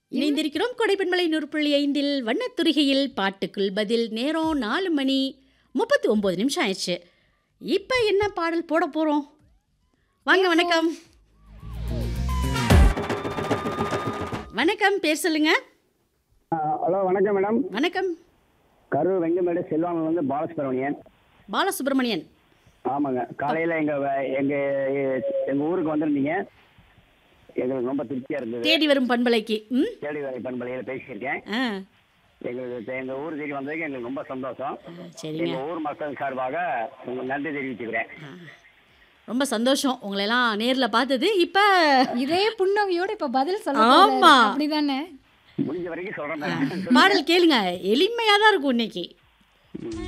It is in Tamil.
இணைந்திருக்கிறோம் கொடைப்பெண்மலை நூறு புள்ளி ஐந்தில் வண்ணத்துரிகையில் பாட்டுக்குள் பதில் நேரம் நாலு மணி முப்பத்தி ஒம்பது நிமிஷம் ஆயிடுச்சு இப்போ என்ன பாடல் போட போகிறோம் வாங்க வணக்கம் வணக்கம் பேர் சொல்லுங்க ஆ, ஹலோ வணக்கம் மேடம் வணக்கம் கரூர் வெங்கமேடு செல்வாங்க வந்து பாலசுப்ரமணியன் பாலசுப்ரமணியன் ஆமாங்க காலையில் எங்கள் எங்கள் எங்கள் ஊருக்கு வந்திருந்தீங்க எங்களுக்கு ரொம்ப திருப்தியாக இருந்தது தேடி வரும் பண்பலைக்கு ம் தேடி வேலை பண்பலையில் பேசியிருக்கேன் ஆ எங்களுக்கு எங்கள் ஊர் தேடி வந்ததுக்கு எங்களுக்கு ரொம்ப சந்தோஷம் சரிங்க எங்கள் ஊர் மக்கள் சார்பாக உங்களுக்கு நன்றி தெரிவிச்சுக்கிறேன் ரொம்ப சந்தோஷம் உங்களெல்லாம் நேரில் பார்த்தது இப்போ இதே புன்னகையோட இப்ப பதில் சொல்ல ஆமா. போறாரு. அப்படிதானே முடிஞ்ச வரைக்கும் சொல்கிறேன் பாடல் கேளுங்க எளிமையாக தான் இருக்கும் இன்னைக்கு